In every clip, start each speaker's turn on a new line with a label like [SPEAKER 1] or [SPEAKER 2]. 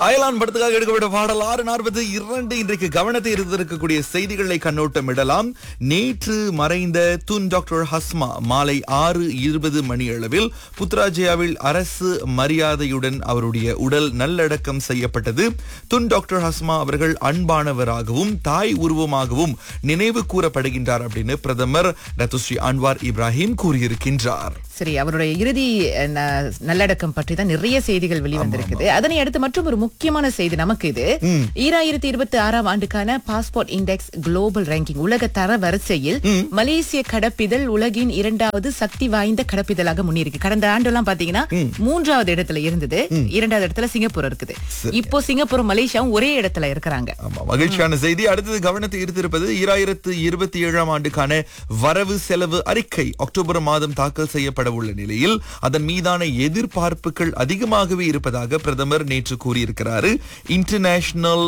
[SPEAKER 1] அயலான் படத்துக்காக எடுக்கப்பட்ட பாடல் ஆறு நாற்பது இரண்டு இன்றைக்கு கவனத்தை இருந்திருக்கக்கூடிய செய்திகளை கண்ணோட்டமிடலாம் நேற்று மறைந்த துன் டாக்டர் ஹஸ்மா மாலை ஆறு இருபது மணி அளவில் புத்ராஜயாவில் அரசு மரியாதையுடன் அவருடைய உடல் நல்லடக்கம் செய்யப்பட்டது துன் டாக்டர் ஹஸ்மா அவர்கள் அன்பானவராகவும் தாய் உருவமாகவும் நினைவு கூறப்படுகின்றார் அப்படின்னு பிரதமர் ரத்துஸ்ரீ அன்வார் இப்ராஹிம் கூறியிருக்கின்றார்
[SPEAKER 2] சரி அவருடைய இறுதி அஹ், ந- நல்லடக்கம் பற்றி தான் நிறைய செய்திகள் வெளிவந்திருக்குது அதனை அடுத்து மற்றும் ஒரு முக்கியமான செய்தி நமக்கு இது ஈராயிரத்தி இருபத்தி ஆறாம் ஆண்டுக்கான பாஸ்போர்ட் இண்டெக்ஸ் குளோபல் ரேங்கிங் உலக தர வரிசையில் மலேசிய கடப்பிதழ் உலகின் இரண்டாவது சக்தி வாய்ந்த கடப்பிதழாக முன்னேறிக்கு கடந்த ஆண்டெல்லாம் பாத்தீங்கன்னா மூன்றாவது இடத்துல இருந்தது இரண்டாவது இடத்துல சிங்கப்பூர் இருக்குது இப்போ சிங்கப்பூரும் மலேசியாவும் ஒரே இடத்துல இருக்கிறாங்க
[SPEAKER 1] ஆமா மகிழ்ச்சியான செய்தி அடுத்தது கவனத்தை ஈர்த்திருப்பது ஈராயிரத்து இருபத்தி ஏழாம் ஆண்டுக்கான வரவு செலவு அறிக்கை அக்டோபர் மாதம் தாக்கல் செய்யப்பட உள்ள நிலையில் அதன் மீதான எதிர்பார்ப்புகள் அதிகமாகவே இருப்பதாக பிரதமர் நேற்று கூறியிருக்கிறாரு இன்டர்நேஷனல்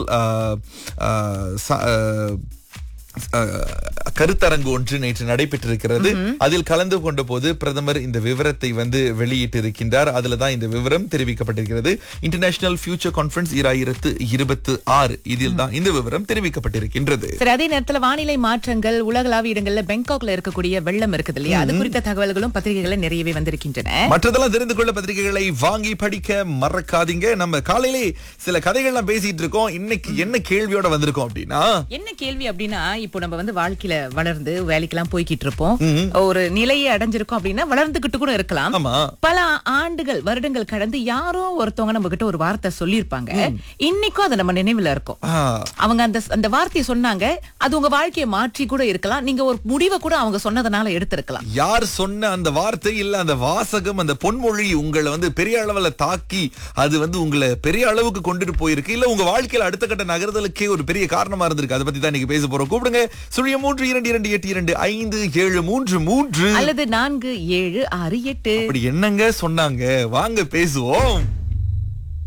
[SPEAKER 1] கருத்தரங்கு ஒன்று நேற்று நடைபெற்றிருக்கிறது அதில் கலந்து கொண்ட போது பிரதமர் இந்த விவரத்தை வந்து வெளியிட்டு இருக்கின்றார் அதுல தான் இந்த விவரம் தெரிவிக்கப்பட்டிருக்கிறது இன்டர்நேஷனல் ஃபியூச்சர் கான்ஃபரன்ஸ் இராயிரத்து இருபத்து ஆறு இதில் தான் இந்த விவரம் தெரிவிக்கப்பட்டிருக்கின்றது
[SPEAKER 2] சரி அதே நேரத்துல வானிலை மாற்றங்கள் உலகளாவிய இடங்கள்ல பேங்காக்ல இருக்கக்கூடிய வெள்ளம் இருக்குது இல்லையா அது குறித்த தகவல்களும் பத்திரிகைகள்ல நிறையவே வந்திருக்கின்றன
[SPEAKER 1] மற்றதெல்லாம் தெரிந்து கொள்ள பத்திரிகைகளை வாங்கி படிக்க மறக்காதீங்க நம்ம காலையிலே சில கதைகள்லாம் பேசிட்டு இருக்கோம் இன்னைக்கு என்ன கேள்வியோட வந்திருக்கோம் அப்படின்னா
[SPEAKER 2] என்ன கேள்வி அப்படின்னா இப்போ நம்ம வந்து வாழ்க்கையில வளர்ந்து வேலைக்கெல்லாம் போய்கிட்டு இருப்போம் ஒரு நிலையை அடைஞ்சிருக்கோம் அப்படின்னா வளர்ந்துகிட்டு கூட இருக்கலாம்
[SPEAKER 1] ஆமா
[SPEAKER 2] பல ஆண்டுகள் வருடங்கள் கடந்து யாரோ ஒருத்தவங்க நம்ம கிட்ட ஒரு வார்த்தை சொல்லியிருப்பாங்க இன்னைக்கும் அது நம்ம நினைவுல இருக்கும்
[SPEAKER 1] ஆ,
[SPEAKER 2] அவங்க அந்த அந்த வார்த்தையை சொன்னாங்க அது உங்க வாழ்க்கையை மாற்றி கூட இருக்கலாம் நீங்க ஒரு முடிவை கூட அவங்க சொன்னதுனால எடுத்திருக்கலாம்
[SPEAKER 1] யார் சொன்ன அந்த வார்த்தை இல்ல அந்த வாசகம் அந்த பொன்மொழி உங்களை வந்து பெரிய அளவுல தாக்கி அது வந்து உங்களை பெரிய அளவுக்கு கொண்டுட்டு போயிருக்கு இல்ல உங்க வாழ்க்கையில அடுத்த கட்ட நகர்தலுக்கே ஒரு பெரிய காரணமா இருந்திருக்கு அதை பத்தி தான் இன்னைக்கு பேச போறோம் கூப்பிடுங்க சுழிய மூன்று இரண்டு இரண்டு எட்டு இரண்டு ஐந்து ஏழு மூன்று மூன்று
[SPEAKER 2] அல்லது நான்கு ஏழு ஆறு எட்டு
[SPEAKER 1] அப்படி என்னங்க சொன்னாங்க வாங்க பேசுவோம்